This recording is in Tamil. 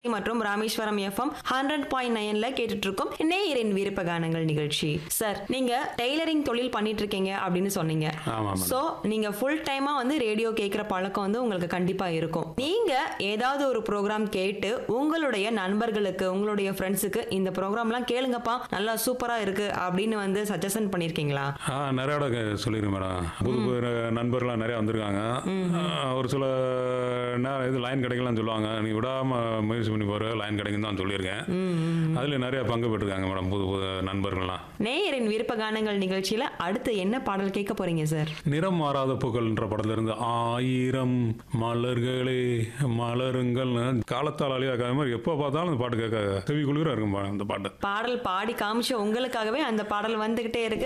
மற்றும் ராமேஸ்வரம் எஃப்எம் ஹண்ட்ரட் பாயிண்ட் நைன்ல கேட்டுட்டு இருக்கோம் நேயரின் விருப்ப கானங்கள் நிகழ்ச்சி சார் நீங்க டெய்லரிங் தொழில் பண்ணிட்டு இருக்கீங்க அப்படின்னு சொன்னீங்க ஆமாம் மேடம். சோ நீங்க ஃபுல் டைமா வந்து ரேடியோ கேட்குற பழக்கம் வந்து உங்களுக்கு கண்டிப்பா இருக்கும் நீங்க ஏதாவது ஒரு ப்ரோக்ராம் கேட்டு உங்களுடைய நண்பர்களுக்கு உங்களுடைய ஃப்ரெண்ட்ஸுக்கு இந்த ப்ரோக்ராம்லாம் கேளுங்கப்பா நல்லா சூப்பரா இருக்கு அப்படின்னு வந்து சஜஷன் பண்ணிருக்கீங்களா ஆ நிறைய இடம் கே- சொல்லியிருக்கேன் மேடம் புது புது நண்பர்கள்லாம் நிறைய வந்திருக்காங்க ஆ, ஒரு சில நேரம் இது லைன் கிடைக்கலன்னு சொல்லுவாங்க நீ விடாம முயற்சி பண்ணி போகிற லைன் கிடைக்குன்னு தான் சொல்லியிருக்கேன் அதில் நிறைய பங்கு பெற்றிருக்காங்க மேடம் புது புது நண்பர்கள்லாம் நேயரின் விருப்ப கானங்கள் நிகழ்ச்சியில அடுத்து என்ன பாடல் கேட்க போறீங்க சார் நிறம் மாறாத பூக்கள்ன்ற படத்துல ஆயிரம் மலர்களே மலருங்கள்னு காலத்தால் அழியாக்காத மாதிரி எப்போ பார்த்தாலும் அந்த பாட்டு கேட்க செவி குளிராக இருக்கும் பா- அந்த பாட்டு பாடல் பாடி காமிச்ச உங்களுக்காகவே அந்த பாடல் வந்துகிட்டே இருக்கு